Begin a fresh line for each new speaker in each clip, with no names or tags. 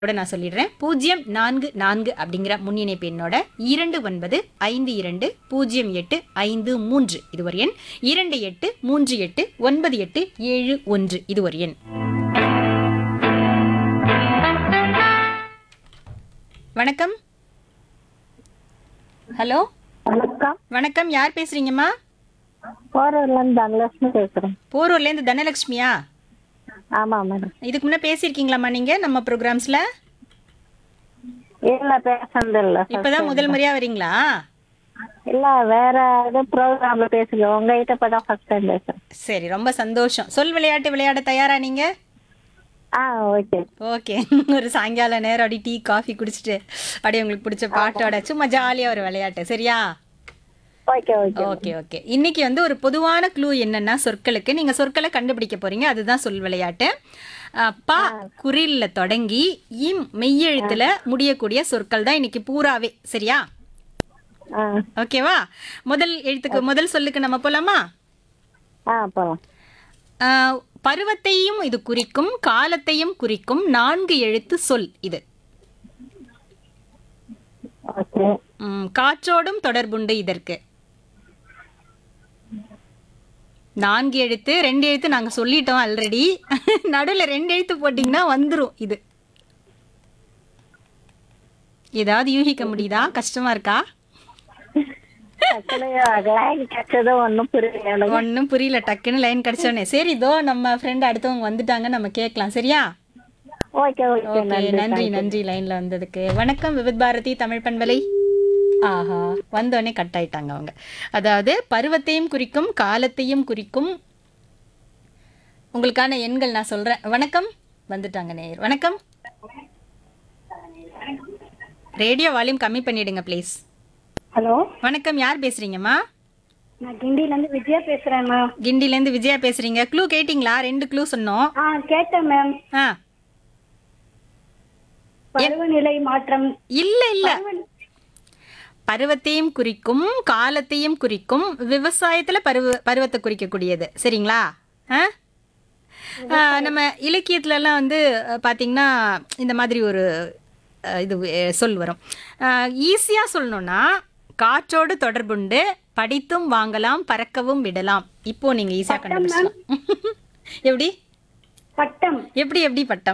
கூட நான் சொல்லிடுறேன் பூஜ்ஜியம் நான்கு நான்கு அப்படிங்கிற முன்னிணைப்பு எண்ணோட இரண்டு ஒன்பது ஐந்து இரண்டு பூஜ்ஜியம் எட்டு ஐந்து மூன்று இது ஒரு எண் இரண்டு எட்டு மூன்று எட்டு ஒன்பது எட்டு ஏழு ஒன்று இது ஒரு எண் வணக்கம் ஹலோ
வணக்கம்
வணக்கம் யார் பேசுறீங்கம்மா
போரூர்ல இருந்து தனலட்சுமி பேசுறேன்
போரூர்லேருந்து தனலட்சுமியா
ஆமா மேடம்
இதுக்கு முன்னே பேசியிருக்கீங்களாம்மா நீங்க நம்ம ப்ரோக்ராம்ஸ்ல
இல்ல பேசுனது இல்ல
இப்பதான் முதல் முறையா வரீங்களா
இல்ல வேற ஏதோ ப்ரோக்ராம்ல பேசுங்க உங்ககிட்ட இப்பதான் ஃபர்ஸ்ட் டைம் பேசுறேன்
சரி ரொம்ப சந்தோஷம் சொல் விளையாட்டு விளையாட தயாரா நீங்க
ஆ ஓகே
ஓகே ஒரு சாயங்கால நேரம் அப்படி டீ காஃபி குடிச்சிட்டு அப்படியே உங்களுக்கு பிடிச்ச பாட்டோட சும்மா ஜாலியா ஒரு விளையாட்டு சரியா
ஓகே ஓகே
ஓகே ஓகே இன்னைக்கு வந்து ஒரு பொதுவான க்ளூ என்னன்னா சொற்களுக்கு நீங்க சொற்களை கண்டுபிடிக்க போறீங்க அதுதான் சொல் விளையாட்டு அஹ், ப குறில்ல தொடங்கி இம் மெய்யெழுத்துல முடியக்கூடிய சொற்கள் தான் இன்னைக்கு பூராவே சரியா
ஆ
ஓகேவா முதல் எழுத்துக்கு முதல் சொல்லுக்கு நம்ம போலாமா
ஆ போலாம்
ஆஹ், பருவத்தையும் இது குறிக்கும் காலத்தையும் குறிக்கும் நான்கு எழுத்து சொல் இது
ஓகே
ம், காற்றோடும் தொடர்புண்டு இதற்கு நான்கு எழுத்து ரெண்டு எழுத்து நாங்க சொல்லிட்டோம் ஆல்ரெடி நடுவுல ரெண்டு எழுத்து போட்டிங்கன்னா வந்துரும் இது ஏதாவது யூகிக்க முடியுதா கஷ்டமா இருக்கா
லைன் கிடைச்சதும் ஒன்றும் புரியல எனக்கு.
ஒன்றும் புரியல டக்குன்னு லைன் கிடைச்சோன்னே சரி இதோ நம்ம ஃப்ரெண்ட் அடுத்தவங்க வந்துட்டாங்க நம்ம கேட்கலாம் சரியா
ஓகே ஓகே
ஓகே நன்றி நன்றி லைன்ல வந்ததுக்கு வணக்கம் விவித் பாரதி தமிழ் பண்பலை ஆஹா வந்தோடனே கட் ஆயிட்டாங்க அவங்க அதாவது பருவத்தையும் குறிக்கும் காலத்தையும் குறிக்கும் உங்களுக்கான எண்கள் நான் சொல்றேன் வணக்கம் வந்துட்டாங்க நேயர் வணக்கம் ரேடியோ வால்யூம் கம்மி பண்ணிடுங்க ப்ளீஸ்
ஹலோ
வணக்கம் யார் பேசுறீங்கம்மா
நான் கிண்டில இருந்து விஜயா பேசுறேன் மேம்
கிண்டிலேருந்து விஜயா பேசுறீங்க க்ளூ கேட்டிங்களா ரெண்டு க்ளூ சொன்னோம்
ஆ கேட்டேன் மேம்
ஆ
பருவநிலை மாற்றம்
இல்ல இல்ல பருவத்தையும் குறிக்கும் காலத்தையும் குறிக்கும் விவசாயத்துல பருவ பருவத்தை குறிக்கக்கூடியது சரிங்களா ஆ? ஆ, நம்ம இலக்கியத்துல எல்லாம் வந்து அஹ், பாத்தீங்கன்னா இந்த மாதிரி ஒரு அஹ், இது அஹ், சொல் வரும் ஈஸியா சொல்லணும்னா காற்றோடு தொடர்புண்டு படித்தும் வாங்கலாம் பறக்கவும் விடலாம் இப்போ நீங்க ஈஸியா கண்டுபிடிச்சலாம் எப்படி
பட்டம்
எப்படி எப்படி பட்டம்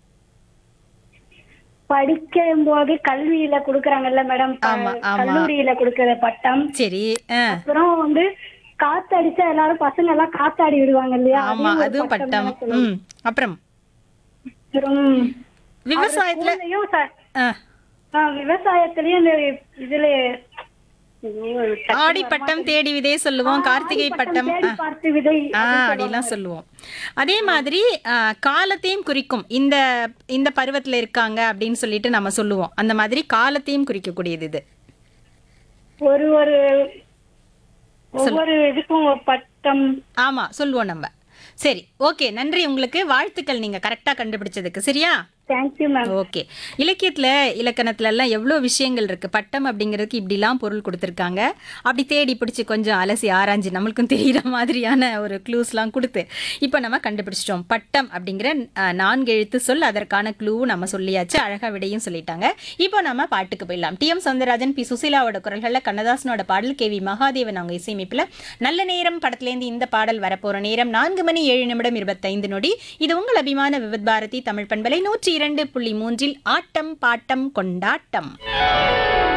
படிக்கும் போது கல்வியில குடுக்கறாங்கல்ல மேடம் ப-
ஆமா, ஆமா.
கல்லூரியில குடுக்கிற பட்டம்
சரி ஆ
அப்புறம் வந்து காத்தடிச்சா எல்லாரும் பசங்க எல்லாம் காத்தாடி விடுவாங்க இல்லையா
ஆமா
அதையும் ஒரு
அதுவும் பட்டம்
தானே சொல்லுவாங்க.
ம் அப்புறம்
அப்புறம்
விவசாயத்துல
ஸ்கூல்லயும் ச-
ஆ,
ஆ, விவசாயத்திலயும் இந்த இதுல ஐயோ,
ஆடி பட்டம் தேடி விதை சொல்லுவோம் கார்த்திகை பட்டம்
தேடி
ஆ,
பார்த்து விதை
ஆ அப்படிலாம் சொல்லுவோம் அதே மாதிரி ஆ, காலத்தையும் குறிக்கும் இந்த இந்த பருவத்துல இருக்காங்க அப்படின்னு சொல்லிட்டு நம்ம சொல்லுவோம் அந்த மாதிரி காலத்தையும் குறிக்கக்கூடியது இது
ஒரு ஒரு ஒவ்வொரு இதுக்கும் ஒரு பட்டம்
ஆமா சொல்லுவோம் நம்ம சரி ஓகே நன்றி உங்களுக்கு வாழ்த்துக்கள் நீங்க கரெக்டா கண்டுபிடிச்சதுக்கு சரியா
தேங்க்யூ மேம்
ஓகே இலக்கியத்துல இலக்கணத்துல எல்லாம் எவ்வளோ விஷயங்கள் இருக்கு பட்டம் அப்படிங்கிறதுக்கு இப்படிலாம் பொருள் கொடுத்துருக்காங்க அப்படி தேடி பிடிச்சி கொஞ்சம் அலசி ஆராய்ஞ்சு நம்மளுக்கும் தெரிகிற மாதிரியான ஒரு க்ளூஸ்லாம் கொடுத்து இப்போ நம்ம கண்டுபிடிச்சிட்டோம் பட்டம் அப்படிங்கிற அஹ், நான்கு எழுத்து சொல் அதற்கான க்ளூவும் நம்ம சொல்லியாச்சு அழகா விடையும் சொல்லிட்டாங்க இப்போ நம்ம பாட்டுக்கு போயிடலாம் டி எம் சௌந்தரராஜன் பி சுசீலாவோட குரல்களில் கண்ணதாசனோட பாடல் கே வி மகாதேவன் அவங்க இசையமைப்பில் நல்ல நேரம் படத்துலேருந்து இந்த பாடல் வரப்போற நேரம் நான்கு மணி ஏழு நிமிடம் இருபத்தைந்து நொடி இது உங்கள் அபிமான விவித் பாரதி தமிழ் பண்பலை நூற்றி இரண்டு புள்ளி மூன்றில் ஆட்டம் பாட்டம் கொண்டாட்டம்